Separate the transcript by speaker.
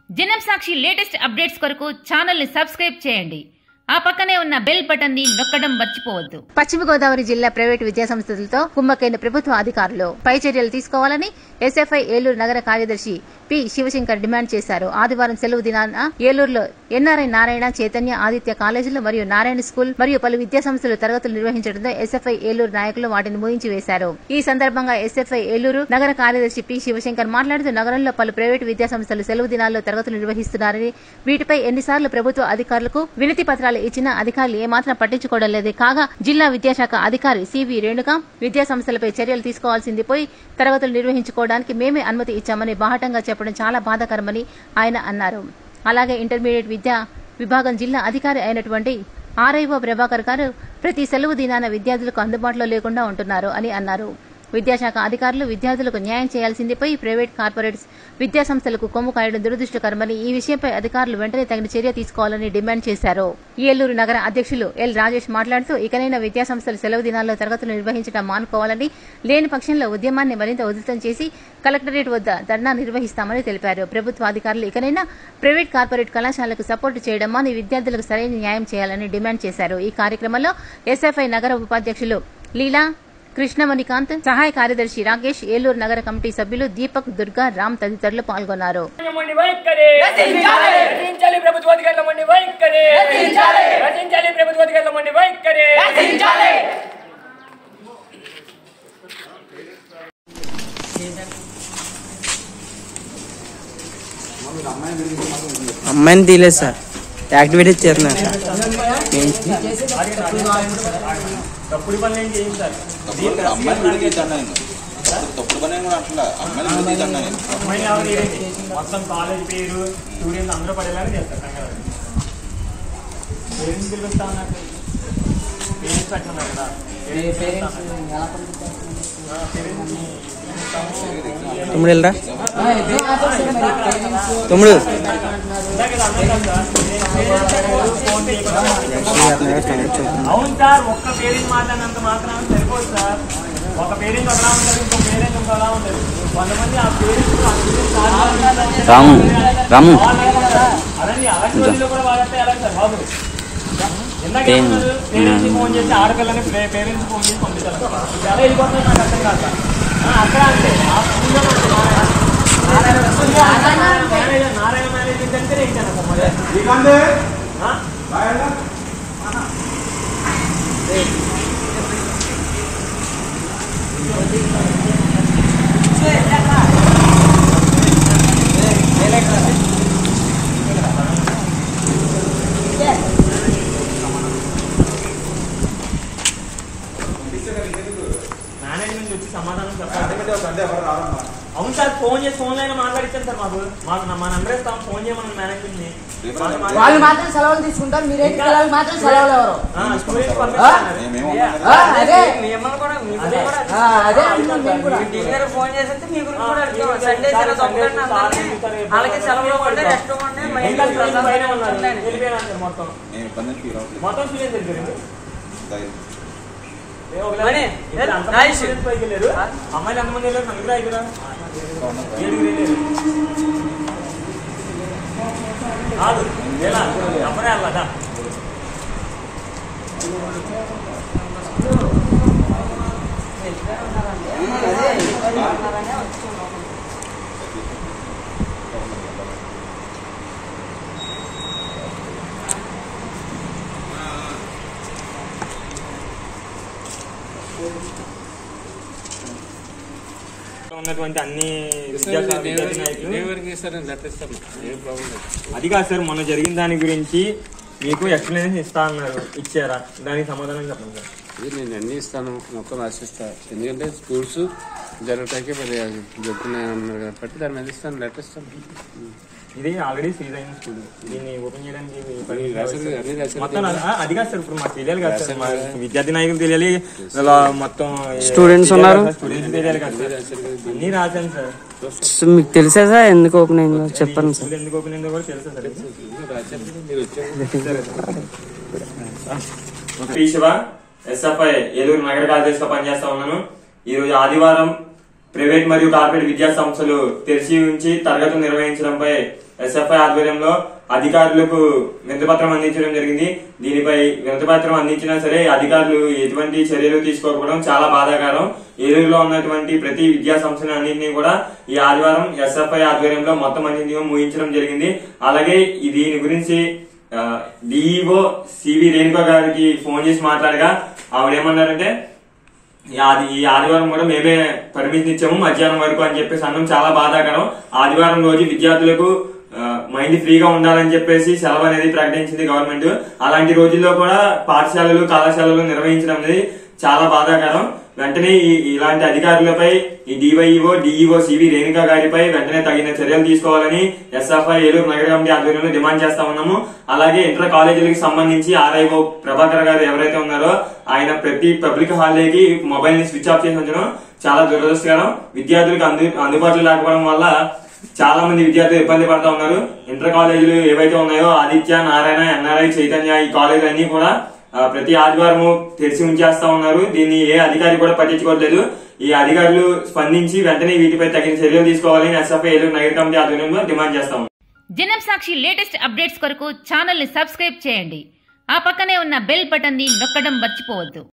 Speaker 1: జనం సాక్షి latest updates కొరకు ఛానల్ని సబ్స్క్రైబ్ చేయండి ఆ పక్కనే ఉన్న బెల్ బటన్ని నొక్కడం మర్చిపోవద్దు
Speaker 2: పశ్చిమ గోదావరి జిల్లా ప్రైవేటు విద్యాసంస్థలతో కుమ్మక్కైన ప్రభుత్వ అధికారులు పై చర్యలు తీసుకోవాలని ఎస్ఎఫ్ఐ ఏలూరు నగర కార్యదర్శి పి శివశంకర్ డిమాండ్ చేశారు ఆదివారం సెలవు దినాన ఏలూరులో ఎన్ఆర్ఐ నారాయణ చైతన్య ఆదిత్య కాలేజీలు మరియు నారాయణ స్కూల్ మరియు పలు విద్యాసంస్థలు తరగతులు నిర్వహించడంతో ఎస్ఎఫ్ఐ ఏలూరు నాయకులు వాటిని ముగించి వేశారు ఈ సందర్భంగా ఎస్ఎఫ్ఐ ఏలూరు నగర కార్యదర్శి పి శివశంకర్ మాట్లాడుతూ నగరంలో పలు ప్రైవేటు విద్యాసంస్థలు సెలవు దినాల్లో తరగతులు నిర్వహిస్తున్నారని వీటిపై ఎన్నిసార్లు ప్రభుత్వ అధికారులకు వినతి పత్రాలు ఇచ్చినా అధికారులు ఏమాత్రం పట్టించుకోవడం లేదు కాగా జిల్లా విద్యాశాఖ అధికారి సివి రేణుక విద్యాసంస్థలపై చర్యలు తీసుకోవాల్సింది పోయి తరగతులు నిర్వహించుకోవడానికి మేమే అనుమతి ఇచ్చామని బాహటంగా చెప్పడం చాలా బాధాకరమని ఆయన అన్నారు అలాగే ఇంటర్మీడియట్ విద్యా విభాగం జిల్లా అధికారి అయినటువంటి ఆర్ఐఓ ప్రభాకర్ గారు ప్రతి సెలవు దినాన విద్యార్థులకు అందుబాటులో లేకుండా ఉంటున్నారు అని అన్నారు విద్యాశాఖ అధికారులు విద్యార్థులకు న్యాయం చేయాల్సిందిపై ప్రైవేట్ కార్పొరేట్స్ విద్యాసంస్థలకు కొమ్ము కాయడం దురదృష్టకరమని ఈ విషయంపై అధికారులు వెంటనే తగిన చర్య తీసుకోవాలని డిమాండ్ చేశారు ఏలూరు నగర అధ్యక్షులు ఎల్ రాజేష్ మాట్లాడుతూ ఇకనైనా విద్యాసంస్థలు సెలవు దినాల్లో తరగతులు నిర్వహించడం మానుకోవాలని లేని పక్షంలో ఉద్యమాన్ని మరింత ఉధృతం చేసి కలెక్టరేట్ వద్ద ధర్నా నిర్వహిస్తామని తెలిపారు ప్రభుత్వ అధికారులు ఇకనైనా ప్రైవేట్ కార్పొరేట్ కళాశాలకు సపోర్టు చేయడం మాని విద్యార్థులకు సరైన న్యాయం చేయాలని డిమాండ్ చేశారు ఈ కార్యక్రమంలో ఎస్ఎఫ్ఐ నగర ఉపాధ్యక్షులు లీలా కృష్ణమణికాంత్ సహాయ కార్యదర్శి రాకేష్ ఏలూరు నగర కమిటీ సభ్యులు దీపక్ దుర్గా రామ్ తదితరులు పాల్గొన్నారు
Speaker 3: మండి వైఖరి రచించాలి ప్రభుత్వ అధికారుల మండి వైఖరి రచించాలి ప్రభుత్వ అధికారుల మండి వైఖరి
Speaker 4: అమ్మాయిని తీయలేదు సార్ యాక్టివిటీ చేస్తున్నాను సార్
Speaker 3: తప్పుడు పనులు ఏం చేయండి సార్
Speaker 5: అమ్మాయిని విడిగిద్దాను నేను తప్పుడు పని కూడా అట్లా అమ్మాయిని విడిగిద్దాను నేను
Speaker 3: అమ్మాయిని ఎవరు ఏంటి? మొత్తం కాలేజ్ పేరు స్టూడెంట్స్ అందరూ పడేలాగా చేస్తారు కంగారు పేరెంట్స్ పిలుస్తా ఉన్నారు పేరెంట్స్ పెట్టున్నారు కదా
Speaker 4: తమ్ముడు వెళ్ళరా తమ్ముడు
Speaker 3: అవును సార్ ఒక్క పేరెంట్ మాట్లాడినంత మాత్రం సరిపోదు సార్ ఒక పేరెంట్ ఒకలా ఉంటారు ఇంకో పేరెంట్ ఇంకోలా ఉంటారు కొంతమంది ఆ పేరెంట్స్
Speaker 4: రాము రాము
Speaker 3: అదండి అలాంటి రోజుల్లో కూడా వాడితే ఎలా సార్ బాబు ఇందాక
Speaker 4: ఏం?
Speaker 3: ఏమన్నారు? పేరెంట్స్ ఫోన్ చేసి ఆడపిల్లని పే- పేరెంట్స్ ఫోన్ చేసి పంపించాలి ఎలా వెళ్ళిపోతుంది నాకు అర్థం కాదు సార్. ఆ, అక్కడ అంతే ఆ స్కూల్లో అంతే. నారాయణ స్కూల్లో నారాయణ నారాయణ మేనేజ్మెంట్ అంటే ఇచ్చాను సార్ మరి ఆ? మేనేజ్మెంట్ వచ్చి సమాధానం చెప్పాలి అవును సార్ ఫోన్ చేసి ఫోన్ అయినా మాట్లాడించాను సార్ మాకు మాకు నా- మా నెంబర్ ఇస్తాం ఫోన్ చేయమని మేనేజ్మెంట్ ని మాకు మాకు-
Speaker 6: వాళ్ళు మాత్రం సెలవులు తీసుకుంటారు మీరేంటి పిల్లలు మాత్రం సెలవులు ఎవరు
Speaker 3: ఆ, స్టూడెంట్స్ పంపిస్తున్నారు.
Speaker 5: మేమేమో
Speaker 6: ఆ, అదే
Speaker 7: మిమ్మల్ని కూడా మీకు
Speaker 3: అదే.
Speaker 7: కూడా
Speaker 6: ఆ, అదే అంటున్నాం మేము కూడా
Speaker 7: టీవీ గారు ఫోన్ చేస్తే మీ గురించి కూడా అడుగుతాం సండే సెలవు తప్పకుండా అందరినీ వాళ్ళకి సెలవులు ఇవ్వండి రెస్ట్ ఇవ్వండి
Speaker 3: ఇంకా
Speaker 7: మైండ్
Speaker 3: స్టూడెంట్స్ బయట ఉన్నారు.
Speaker 7: ప్రశాంతంగా
Speaker 3: వెళ్ళిపోయినారు సార్ మొత్తం
Speaker 5: నేను ఇబ్బంది ఫీల్ అవ్వట్లేదు
Speaker 3: మొత్తం స్టూడెంట్స్ వెళ్ళిపోయారు
Speaker 5: ధైర్యం.
Speaker 3: ఏ ఒకలా-
Speaker 7: మణి,
Speaker 3: ఇప్పుడు
Speaker 7: ఏ,
Speaker 3: అంతమంది
Speaker 7: నాయిష్.
Speaker 3: స్టూడెంట్స్ పైకి వెళ్ళారు అమ్మాయిలు ఎంతమంది వెళ్ళారు నలుగురు ఐదుగురా ఏడుగురు వెళ్ళారు కాదు ఎలా అప్పుడే వెళ్ళదా ఉన్నటువంటి అన్ని విద్యార్థి విద్యార్థి నాయకులు అది కాదు సార్ మొన్న జరిగిన దాని గురించి మీకు ఎక్స్ప్లెనేషన్ ఇస్తా అన్నారు ఇచ్చారా దానికి సమాధానం చెప్పండి సార్
Speaker 8: ఇది నేను అన్ని ఇస్తాను మొత్తం రాసిస్తా ఎందుకంటే స్కూల్స్ జరగటానికి మరి అది జరుగుతున్నాయి అన్నారు కాబట్టి దాని మీద ఇస్తాను లెటర్ ఇస్తాను
Speaker 3: ఇది ఆల్రెడీ సీజ్ అయిన స్కూల్ దీన్ని ఓపెన్ చేయడానికి మీ పని
Speaker 8: అన్ని రాశారు, అన్ని రాశారు.
Speaker 3: మొత్తం అది- ఆ, అది కాదు సార్ ఇప్పుడు మాకు తెలియాలి కదా సార్ మా విద్యార్థి నాయకులు తెలియాలి ఇలా మొత్తం
Speaker 4: Students ఉన్నారు?
Speaker 3: స్టూడెంట్స్ తెలియాలి కదా సార్ అన్ని రాశాను సార్
Speaker 4: సో మీకు తెలుసా సార్ ఎందుకు ఓపెన్ అయిందో చెప్పండి సార్
Speaker 3: స్కూల్ ఎందుకు ఓపెన్ అయిందో కూడా తెలుసా సార్
Speaker 8: రాశారు మీరు వచ్చారు
Speaker 3: పి శివ ఎస్ఎఫ్ఐ ఏలూరు నగర కార్యదర్శిగా పనిచేస్తా ఉన్నాను ఈ రోజు ఆదివారం ప్రైవేట్ మరియు కార్పొరేట్ విద్యా సంస్థలు తెరిచి ఉంచి తరగతులు నిర్వహించడంపై ఎస్ఎఫ్ఐ ఆధ్వర్యంలో అధికారులకు వినతిపత్రం అందించడం జరిగింది దీనిపై వినతిపత్రం అందించినా సరే అధికారులు ఎటువంటి చర్యలు తీసుకోకపోవడం చాలా బాధాకరం ఏలూరులో ఉన్నటువంటి ప్రతి విద్యా సంస్థలు అన్నింటినీ కూడా ఈ ఆదివారం ఎస్ఎఫ్ఐ ఆధ్వర్యంలో మొత్తం అన్నింటినీ ముగించడం జరిగింది అలాగే ఈ దీని గురించి డిఈఓ సివి రేణుక గారికి ఫోన్ చేసి మాట్లాడగా ఆవిడ ఏమన్నారంటే ఈ ఆది ఈ ఆదివారం కూడా మేమే పర్మిషన్ ఇచ్చాము మధ్యాహ్నం వరకు అని చెప్పేసి అన్నం చాలా బాధాకరం ఆదివారం రోజు విద్యార్థులకు ఆ, మైండ్ ఫ్రీగా ఉండాలని చెప్పేసి సెలవు అనేది ప్రకటించింది గవర్నమెంట్ అలాంటి రోజుల్లో కూడా పాఠశాలలు కళాశాలలు నిర్వహించడం అనేది చాలా బాధాకరం వెంటనే ఈ- ఇలాంటి అధికారులపై ఈ డివైఈఓ డిఈఓ సివి రేణుకా గారిపై వెంటనే తగిన చర్యలు తీసుకోవాలని ఎస్ఎఫ్ఐ ఏలూరు నగర కమిటీ ఆధ్వర్యంలో డిమాండ్ చేస్తా ఉన్నాము అలాగే ఇంటర్ కాలేజీలకు సంబంధించి ఆర్ఐఓ ప్రభాకర్ గారు ఎవరైతే ఉన్నారో ఆయన ప్రతి పబ్లిక్ హాలిడేకి మొబైల్ ని స్విచ్ ఆఫ్ చేసి ఉంచడం చాలా దురదృష్టకరం విద్యార్థులకు అందు అందుబాటులో లేకపోవడం వల్ల చాలా మంది విద్యార్థులు ఇబ్బంది పడతా ఉన్నారు ఇంటర్ కాలేజీలు ఏవైతే ఉన్నాయో ఆదిత్య నారాయణ ఎన్ఆర్ఐ చైతన్య ఈ కాలేజీలు అన్ని కూడా ఆ, ప్రతి ఆదివారము తెరిచి ఉంచేస్తా ఉన్నారు దీన్ని ఏ అధికారి కూడా పట్టించుకోవట్లేదు ఈ అధికారులు స్పందించి వెంటనే వీటిపై తగిన చర్యలు తీసుకోవాలని ఎస్ఎఫ్ఐ ఏలూరు నగర కమిటీ ఆధ్వర్యంలో డిమాండ్ చేస్తా ఉన్నాం
Speaker 1: జనం సాక్షి లేటెస్ట్ అప్డేట్స్ కొరకు ఛానల్ని సబ్స్క్రైబ్ చేయండి ఆ పక్కనే ఉన్న బెల్ బటన్ని నొక్కడం మర్చిపోవద్దు